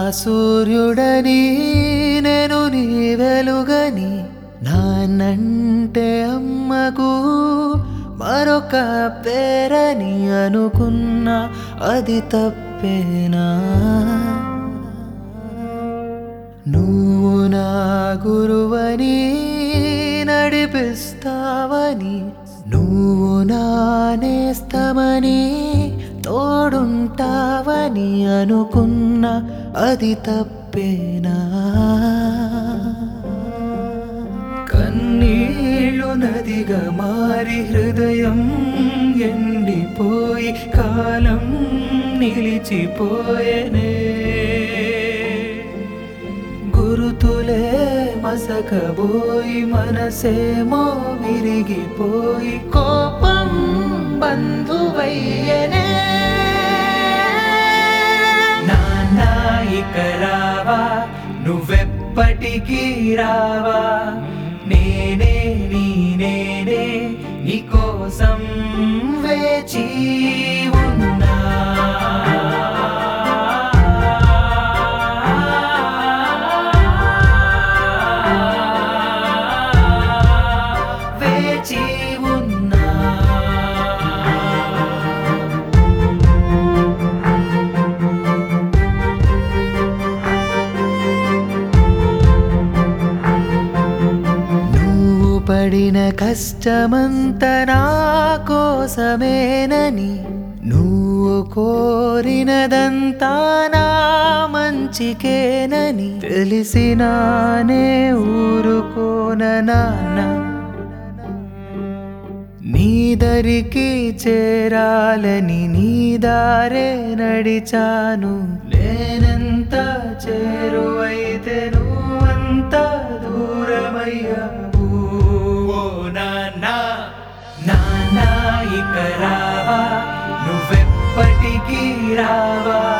సూర్యుడని నేను నీ వెలుగని నాన్నంటే అమ్మకు మరొక పేరని అనుకున్నా అది తప్పేనా నువ్వు నా గురువని నడిపిస్తావని నువ్వు నా నేస్తమని తోడుంటావని అనుకున్నా అది తప్పేనా కన్నీళ్ళు నదిగా మారి హృదయం ఎండిపోయి కాలం నిలిచిపోయనే గురుతులే మసకబోయి మనసేమో విరిగిపోయి కోపం బంధువయ్యనే నాన్న ఇక రావా నువ్వెప్పటికీ రావా నేనే నీ నేనే నీకోసం వేచి ఉన్నా వేచి ఉన్నా నువ్వు పడిన కష్టమంత నా కోసమేనని నువ్వు కోరినదంతా నా మంచికేనని తెలిసినానే ఊరుకోన నాన్న నీ దరికి చేరాలని నీ దారే నడిచాను నేనెంత చేరువైతే నువ్వంత దూరమయ్యావు ఓ నాన్నా నాన్నా ఇక రావా నువ్వెప్పటికీ రావా